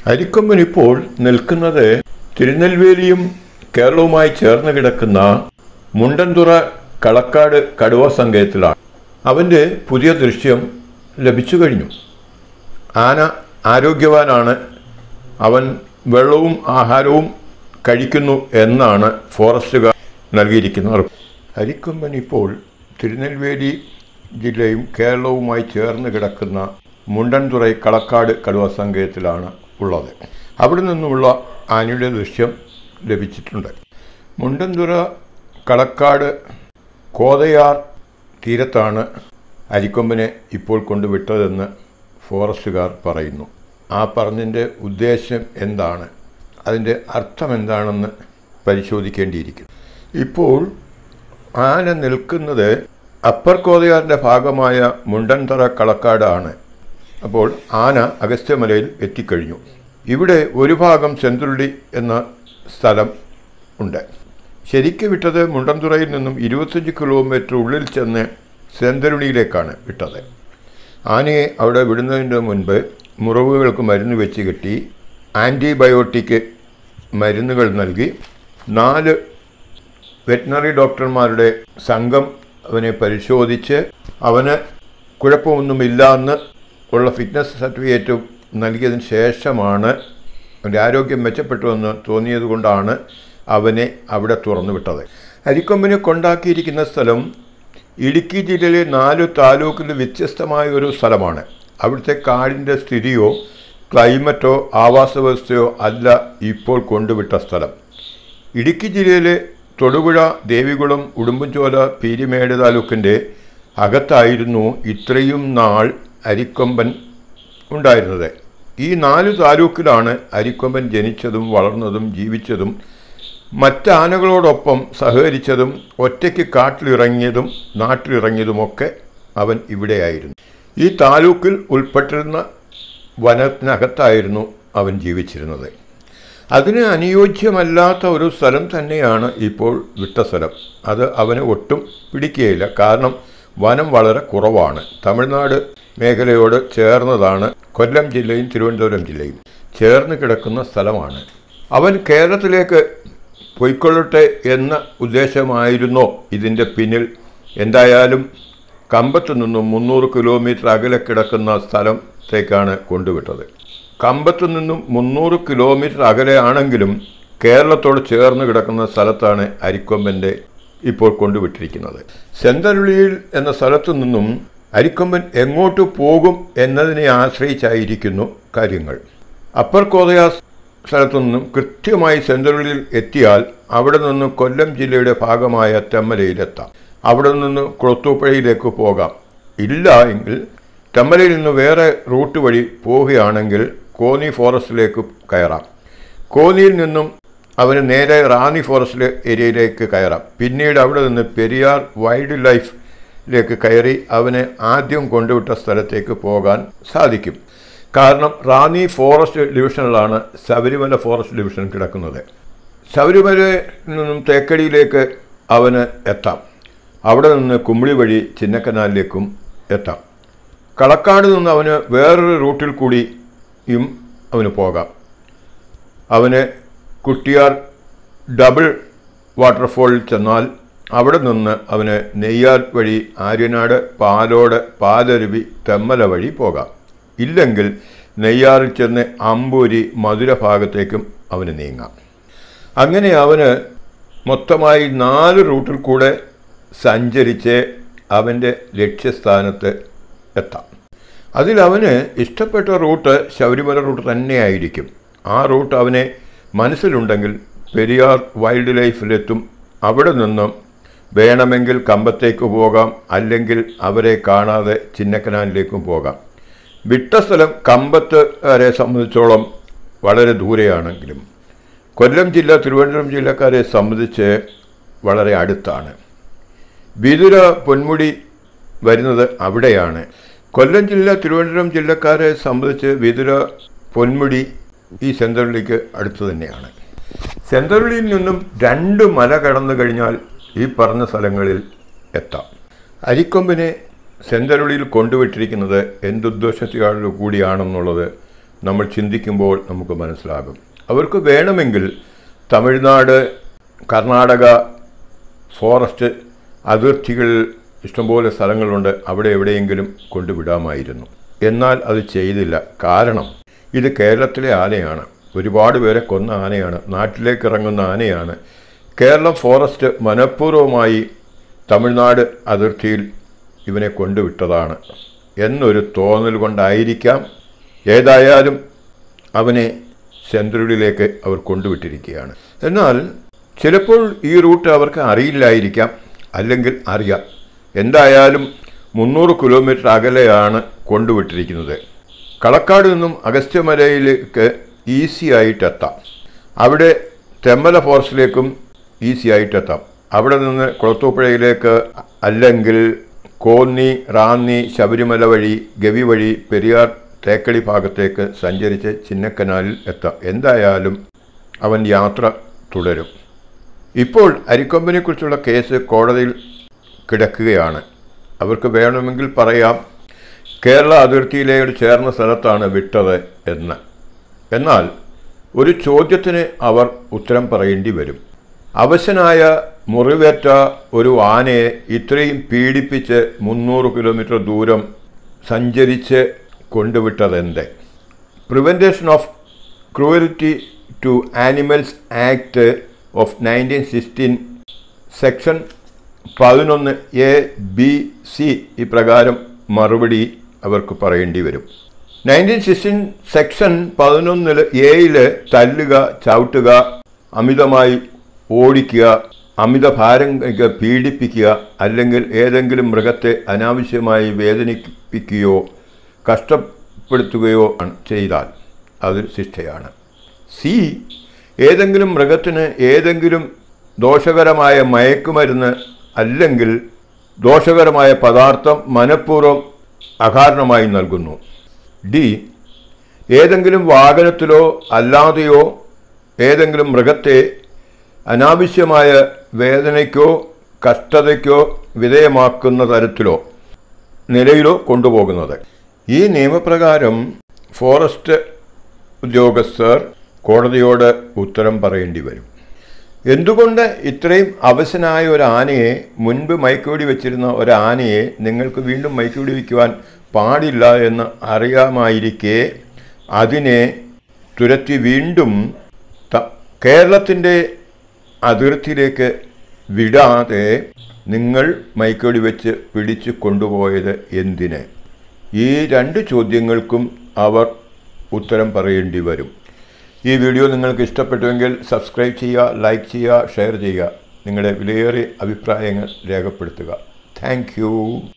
അരിക്കൊമ്പൻ ഇപ്പോൾ നിൽക്കുന്നത് തിരുനെൽവേലിയും കേരളവുമായി ചേർന്ന് കിടക്കുന്ന മുണ്ടൻതുറ കളക്കാട് കടുവ സങ്കേതത്തിലാണ് അവൻ്റെ പുതിയ ദൃശ്യം ലഭിച്ചു കഴിഞ്ഞു ആന ആരോഗ്യവാനാണ് അവൻ വെള്ളവും ആഹാരവും കഴിക്കുന്നു എന്നാണ് ഫോറസ്റ്റുകാർ നൽകിയിരിക്കുന്ന അറിവ് അരിക്കൊമ്പൻ ഇപ്പോൾ തിരുനെൽവേലി ജില്ലയും കേരളവുമായി ചേർന്ന് കിടക്കുന്ന മുണ്ടൻതുറൈ കളക്കാട് കടുവ സങ്കേതത്തിലാണ് ഉള്ളത് അവിടെ നിന്നുമുള്ള ആനയുടെ ദൃശ്യം ലഭിച്ചിട്ടുണ്ട് മുണ്ടൻതുറ കളക്കാട് കോതയാർ തീരത്താണ് അരിക്കൊമ്പനെ ഇപ്പോൾ കൊണ്ടുവിട്ടതെന്ന് ഫോറസ്റ്റുകാർ പറയുന്നു ആ പറഞ്ഞതിൻ്റെ ഉദ്ദേശം എന്താണ് അതിൻ്റെ അർത്ഥം എന്താണെന്ന് പരിശോധിക്കേണ്ടിയിരിക്കുന്നു ഇപ്പോൾ ആന നിൽക്കുന്നത് അപ്പർ കോതയാറിൻ്റെ ഭാഗമായ മുണ്ടൻതറ കളക്കാടാണ് അപ്പോൾ ആന അഗസ്ത്യമലയിൽ എത്തിക്കഴിഞ്ഞു ഇവിടെ ഒരു ഭാഗം ചെന്തുരുളി എന്ന സ്ഥലം ഉണ്ട് ശരിക്ക് വിട്ടത് മുണ്ടൻതുറയിൽ നിന്നും ഇരുപത്തഞ്ച് കിലോമീറ്റർ ഉള്ളിൽ ചെന്ന് സെന്തരുണിയിലേക്കാണ് വിട്ടത് ആനയെ അവിടെ വിടുന്നതിന് മുൻപ് മുറിവുകൾക്ക് മരുന്ന് വെച്ച് കെട്ടി ആൻറ്റിബയോട്ടിക് മരുന്നുകൾ നൽകി നാല് വെറ്റിനറി ഡോക്ടർമാരുടെ സംഘം അവനെ പരിശോധിച്ച് അവന് കുഴപ്പമൊന്നുമില്ല എന്ന് ഉള്ള ഫിറ്റ്നസ് സർട്ടിഫിക്കറ്റും നൽകിയതിന് ശേഷമാണ് അവൻ്റെ ആരോഗ്യം മെച്ചപ്പെട്ടുവെന്ന് തോന്നിയത് കൊണ്ടാണ് അവനെ അവിടെ തുറന്നു വിട്ടത് അരിക്കൊമ്പനെ കൊണ്ടാക്കിയിരിക്കുന്ന സ്ഥലം ഇടുക്കി ജില്ലയിലെ നാല് താലൂക്കിൽ വ്യത്യസ്തമായ ഒരു സ്ഥലമാണ് അവിടുത്തെ കാടിൻ്റെ സ്ഥിതിയോ ക്ലൈമറ്റോ ആവാസ വ്യവസ്ഥയോ അല്ല ഇപ്പോൾ കൊണ്ടുവിട്ട സ്ഥലം ഇടുക്കി ജില്ലയിലെ തൊടുപുഴ ദേവികുളം ഉടുമ്പൻചോല പീരിമേട് താലൂക്കിൻ്റെ അകത്തായിരുന്നു ഇത്രയും നാൾ അരിക്കൊമ്പൻ ഉണ്ടായിരുന്നത് ഈ നാല് താലൂക്കിലാണ് അരിക്കൊമ്പൻ ജനിച്ചതും വളർന്നതും ജീവിച്ചതും മറ്റാനകളോടൊപ്പം സഹകരിച്ചതും ഒറ്റയ്ക്ക് കാട്ടിലിറങ്ങിയതും നാട്ടിലിറങ്ങിയതുമൊക്കെ അവൻ ഇവിടെയായിരുന്നു ഈ താലൂക്കിൽ ഉൾപ്പെട്ടിരുന്ന വനത്തിനകത്തായിരുന്നു അവൻ ജീവിച്ചിരുന്നത് അതിന് അനുയോജ്യമല്ലാത്ത ഒരു സ്ഥലം തന്നെയാണ് ഇപ്പോൾ വിട്ട സ്ഥലം അത് അവന് ഒട്ടും പിടിക്കുകയില്ല കാരണം വനം വളരെ കുറവാണ് തമിഴ്നാട് മേഖലയോട് ചേർന്നതാണ് കൊല്ലം ജില്ലയും തിരുവനന്തപുരം ജില്ലയും ചേർന്ന് കിടക്കുന്ന സ്ഥലമാണ് അവൻ കേരളത്തിലേക്ക് പൊയ്ക്കൊള്ളട്ടെ എന്ന ഉദ്ദേശമായിരുന്നോ ഇതിൻ്റെ പിന്നിൽ എന്തായാലും കമ്പത്ത് നിന്നും മുന്നൂറ് കിലോമീറ്റർ അകലെ കിടക്കുന്ന സ്ഥലത്തേക്കാണ് കൊണ്ടുവിട്ടത് കമ്പത്ത് നിന്നും മുന്നൂറ് കിലോമീറ്റർ അകലെയാണെങ്കിലും കേരളത്തോട് ചേർന്ന് കിടക്കുന്ന സ്ഥലത്താണ് അരിക്കൊമ്പൻ്റെ ഇപ്പോൾ കൊണ്ടുവിട്ടിരിക്കുന്നത് സെന്തരുളിയിൽ എന്ന സ്ഥലത്തു നിന്നും അരിക്കൊമ്പൻ എങ്ങോട്ട് പോകും എന്നതിനെ ആശ്രയിച്ചായിരിക്കുന്നു കാര്യങ്ങൾ അപ്പർ കോതയാ സ്ഥലത്തു നിന്നും കൃത്യമായി സെന്തരുളിയിൽ എത്തിയാൽ അവിടെ നിന്ന് കൊല്ലം ജില്ലയുടെ ഭാഗമായ തെമ്മലയിലെത്താം അവിടെ നിന്ന് കുളത്തൂപ്പുഴയിലേക്ക് പോകാം ഇല്ല എങ്കിൽ തെമ്മലയിൽ നിന്ന് വേറെ റൂട്ട് വഴി പോവുകയാണെങ്കിൽ കോന്നി ഫോറസ്റ്റിലേക്ക് കയറാം കോന്നിയിൽ നിന്നും അവന് നേരെ റാന്നി ഫോറസ്റ്റ് ഏരിയയിലേക്ക് കയറാം പിന്നീട് അവിടെ നിന്ന് പെരിയാർ വൈൽഡ് ലൈഫിലേക്ക് കയറി അവനെ ആദ്യം കൊണ്ടുവിട്ട സ്ഥലത്തേക്ക് പോകാൻ സാധിക്കും കാരണം റാന്നി ഫോറസ്റ്റ് ഡിവിഷനിലാണ് ശബരിമല ഫോറസ്റ്റ് ഡിവിഷൻ കിടക്കുന്നത് ശബരിമലയിൽ നിന്നും തേക്കടിയിലേക്ക് അവന് എത്താം അവിടെ നിന്ന് കുമ്മിളി വഴി ചിന്നക്കനാലിലേക്കും എത്താം കളക്കാട് നിന്ന് അവന് വേറൊരു റൂട്ടിൽ കൂടിയും അവന് പോകാം അവന് കുട്ടിയാർ ഡബിൾ വാട്ടർഫോളിൽ ചെന്നാൽ അവിടെ നിന്ന് അവന് നെയ്യാർ വഴി ആര്യനാട് പാലോട് പാലരുവി തെമ്മല വഴി പോകാം ഇല്ലെങ്കിൽ നെയ്യാറിൽ ചെന്ന് അമ്പൂരി മധുര ഭാഗത്തേക്കും അവന് നീങ്ങാം അങ്ങനെ അവന് മൊത്തമായി നാല് റൂട്ടിൽ കൂടെ സഞ്ചരിച്ച് അവൻ്റെ ലക്ഷ്യസ്ഥാനത്ത് എത്താം അതിൽ അവന് ഇഷ്ടപ്പെട്ട റൂട്ട് ശബരിമല റൂട്ട് തന്നെയായിരിക്കും ആ റൂട്ട് അവനെ മനസ്സിലുണ്ടെങ്കിൽ പെരിയാർ വൈൽഡ് ലൈഫിലെത്തും അവിടെ നിന്നും വേണമെങ്കിൽ കമ്പത്തേക്ക് പോകാം അല്ലെങ്കിൽ അവരെ കാണാതെ ചിന്നക്കനാലിലേക്കും പോകാം വിട്ട സ്ഥലം കമ്പത്ത് വരെ സംബന്ധിച്ചോളം വളരെ ദൂരെയാണെങ്കിലും കൊല്ലം ജില്ല തിരുവനന്തപുരം ജില്ലക്കാരെ സംബന്ധിച്ച് വളരെ അടുത്താണ് വിതുര പൊന്മുടി വരുന്നത് അവിടെയാണ് കൊല്ലം ജില്ല തിരുവനന്തപുരം ജില്ലക്കാരെ സംബന്ധിച്ച് വിതുര പൊന്മുടി ഈ സെന്തരുള്ളിക്ക് അടുത്ത് തന്നെയാണ് സെന്തരുള്ളിയിൽ നിന്നും രണ്ട് മല കടന്നു കഴിഞ്ഞാൽ ഈ പറഞ്ഞ സ്ഥലങ്ങളിൽ എത്താം അരിക്കൊമ്പിനെ സെന്തരുളിയിൽ കൊണ്ടുവിട്ടിരിക്കുന്നത് എന്തുദ്ദേശത്തോടു കൂടിയാണെന്നുള്ളത് നമ്മൾ ചിന്തിക്കുമ്പോൾ നമുക്ക് മനസ്സിലാകും അവർക്ക് വേണമെങ്കിൽ തമിഴ്നാട് കർണാടക ഫോറസ്റ്റ് അതിർത്തികളിൽ ഇഷ്ടംപോലെ സ്ഥലങ്ങളുണ്ട് അവിടെ എവിടെയെങ്കിലും കൊണ്ടുവിടാമായിരുന്നു എന്നാൽ അത് ചെയ്തില്ല കാരണം ഇത് കേരളത്തിലെ ആനയാണ് ഒരുപാട് പേരെ കൊന്ന ആനയാണ് നാട്ടിലേക്ക് ഇറങ്ങുന്ന ആനയാണ് കേരളം ഫോറസ്റ്റ് മനഃപൂർവ്വമായി തമിഴ്നാട് അതിർത്തിയിൽ ഇവനെ കൊണ്ടുവിട്ടതാണ് എന്നൊരു തോന്നൽ കൊണ്ടായിരിക്കാം ഏതായാലും അവനെ സെൻട്രലിലേക്ക് അവർ കൊണ്ടുവിട്ടിരിക്കുകയാണ് എന്നാൽ ചിലപ്പോൾ ഈ റൂട്ട് അവർക്ക് അറിയില്ലായിരിക്കാം അല്ലെങ്കിൽ അറിയാം എന്തായാലും മുന്നൂറ് കിലോമീറ്റർ അകലെയാണ് കൊണ്ടുവിട്ടിരിക്കുന്നത് കളക്കാട് നിന്നും അഗസ്ത്യമലയിലേക്ക് ഈസി ആയിട്ടെത്താം അവിടെ തെമ്മല ഫോറസ്റ്റിലേക്കും ഈസി ആയിട്ടെത്താം അവിടെ നിന്ന് കുളത്തൂപ്പുഴയിലേക്ക് അല്ലെങ്കിൽ കോന്നി റാന്നി ശബരിമല വഴി ഗവി വഴി പെരിയാർ തേക്കടി ഭാഗത്തേക്ക് സഞ്ചരിച്ച് ചിന്നക്കനാലിൽ എത്താം എന്തായാലും അവൻ യാത്ര തുടരും ഇപ്പോൾ അരിക്കൊമ്പനെക്കുറിച്ചുള്ള കേസ് കോടതിയിൽ കിടക്കുകയാണ് അവർക്ക് വേണമെങ്കിൽ പറയാം കേരള അതിർത്തിയിലേക്ക് ചേർന്ന സ്ഥലത്താണ് വിട്ടത് എന്ന് എന്നാൽ ഒരു ചോദ്യത്തിന് അവർ ഉത്തരം പറയേണ്ടി വരും അവശനായ മുറിവേറ്റ ഒരു ആനയെ ഇത്രയും പീഡിപ്പിച്ച് മുന്നൂറ് കിലോമീറ്റർ ദൂരം സഞ്ചരിച്ച് കൊണ്ടുവിട്ടതെന്ത് prevention of cruelty to animals act of nineteen sixteen section പതിനൊന്ന് എ ബി സി ഇപ്രകാരം മറുപടി അവർക്ക് പറയേണ്ടി വരും നയൻറ്റീൻ സിക്സ്റ്റീൻ സെക്ഷൻ പതിനൊന്നിൽ എയിൽ തല്ലുക ചവിട്ടുക അമിതമായി ഓടിക്കുക അമിത ഭാരം കഴിക്കുക, പീഡിപ്പിക്കുക അല്ലെങ്കിൽ ഏതെങ്കിലും മൃഗത്തെ അനാവശ്യമായി വേദനിപ്പിക്കുകയോ കഷ്ടപ്പെടുത്തുകയോ ആണ് ചെയ്താൽ അത് ശിക്ഷയാണ് സി ഏതെങ്കിലും മൃഗത്തിന് ഏതെങ്കിലും ദോഷകരമായ മയക്കുമരുന്ന് അല്ലെങ്കിൽ ദോഷകരമായ പദാർത്ഥം മനഃപൂർവ്വം അകാരണമായി നൽകുന്നു ഡി ഏതെങ്കിലും വാഹനത്തിലോ അല്ലാതെയോ ഏതെങ്കിലും മൃഗത്തെ അനാവശ്യമായ വേദനയ്ക്കോ കഷ്ടതയ്ക്കോ വിധേയമാക്കുന്ന തരത്തിലോ നിലയിലോ കൊണ്ടുപോകുന്നത് ഈ നിയമപ്രകാരം ഫോറസ്റ്റ് ഉദ്യോഗസ്ഥർ കോടതിയോട് ഉത്തരം പറയേണ്ടി വരും എന്തുകൊണ്ട് ഇത്രയും അവശനായ ഒരു ആനയെ മുൻപ് മയക്കുവെടി വെച്ചിരുന്ന ഒരു ആനയെ നിങ്ങൾക്ക് വീണ്ടും മയക്കുവെടി വയ്ക്കുവാൻ പാടില്ല എന്ന് അറിയാമായിരിക്കെ അതിനെ തുരത്തി വീണ്ടും ത- കേരളത്തിൻ്റെ അതിർത്തിയിലേക്ക് വിടാതെ നിങ്ങൾ മയക്കുവെടി വെച്ച് പിടിച്ചു കൊണ്ടുപോയത് എന്തിന് ഈ രണ്ട് ചോദ്യങ്ങൾക്കും അവർ ഉത്തരം പറയേണ്ടി വരും ഈ വീഡിയോ നിങ്ങൾക്ക് ഇഷ്ടപ്പെട്ടുവെങ്കിൽ സബ്സ്ക്രൈബ് ചെയ്യുക ലൈക്ക് ചെയ്യുക ഷെയർ ചെയ്യുക നിങ്ങളുടെ വിലയേറിയ അഭിപ്രായങ്ങൾ രേഖപ്പെടുത്തുക താങ്ക്